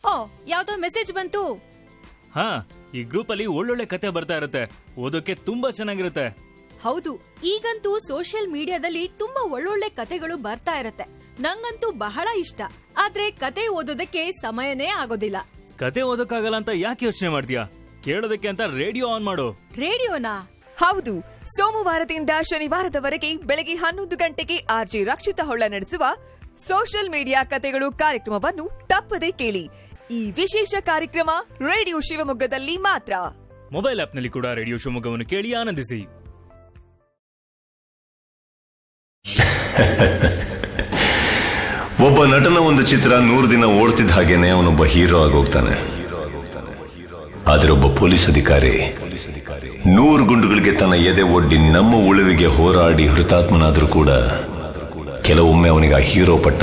ಓ ಯಾವ್ದೋ ಮೆಸೇಜ್ ಬಂತು ಹಾ ಈ ಗ್ರೂಪ್ ಅಲ್ಲಿ ಒಳ್ಳೊಳ್ಳೆ ಕತೆ ಬರ್ತಾ ಇರುತ್ತೆ ಓದೋಕೆ ತುಂಬಾ ಚೆನ್ನಾಗಿರುತ್ತೆ ಹೌದು ಈಗಂತೂ ಸೋಷಿಯಲ್ ಮೀಡಿಯಾದಲ್ಲಿ ತುಂಬಾ ಒಳ್ಳೊಳ್ಳೆ ಕತೆಗಳು ಬರ್ತಾ ಇರತ್ತೆ ನಂಗಂತೂ ಬಹಳ ಇಷ್ಟ ಆದ್ರೆ ಕತೆ ಓದೋದಕ್ಕೆ ಸಮಯನೇ ಆಗೋದಿಲ್ಲ ಕತೆ ಓದೋಕ್ಕಾಗಲ್ಲ ಅಂತ ಯಾಕೆ ಯೋಚನೆ ಮಾಡ್ತೀಯಾ ಕೇಳೋದಕ್ಕೆ ಅಂತ ರೇಡಿಯೋ ಆನ್ ಮಾಡು ರೇಡಿಯೋನಾ ಹೌದು ಸೋಮವಾರದಿಂದ ಶನಿವಾರದವರೆಗೆ ಬೆಳಗ್ಗೆ ಹನ್ನೊಂದು ಗಂಟೆಗೆ ಆರ್ಜಿ ರಕ್ಷಿತ ಹೊಳ್ಳ ನಡೆಸುವ ಸೋಷಿಯಲ್ ಮೀಡಿಯಾ ಕತೆಗಳು ಕಾರ್ಯಕ್ರಮವನ್ನು ತಪ್ಪದೆ ಕೇಳಿ ಈ ವಿಶೇಷ ಕಾರ್ಯಕ್ರಮ ರೇಡಿಯೋ ಶಿವಮೊಗ್ಗದಲ್ಲಿ ಮಾತ್ರ ಮೊಬೈಲ್ ಆಪ್ನಲ್ಲಿ ಕೂಡ ರೇಡಿಯೋ ಶಿವಮೊಗ್ಗವನ್ನು ಕೇಳಿ ಆನಂದಿಸಿ ಒಬ್ಬ ನಟನ ಒಂದು ಚಿತ್ರ ನೂರು ದಿನ ಓಡ್ತಿದ್ದ ಹಾಗೇನೆ ಅವನೊಬ್ಬ ಹೀರೋ ಆಗೋಗ್ತಾನೆ ಆದ್ರೆ ಒಬ್ಬ ಪೊಲೀಸ್ ಅಧಿಕಾರಿ ನೂರು ಗುಂಡುಗಳಿಗೆ ತನ್ನ ಎದೆ ಒಡ್ಡಿ ನಮ್ಮ ಉಳಿವಿಗೆ ಹೋರಾಡಿ ಹುತಾತ್ಮನಾದ್ರೂ ಕೂಡ ಕೆಲವೊಮ್ಮೆ ಅವನಿಗೆ ಆ ಹೀರೋ ಪಟ್ಟ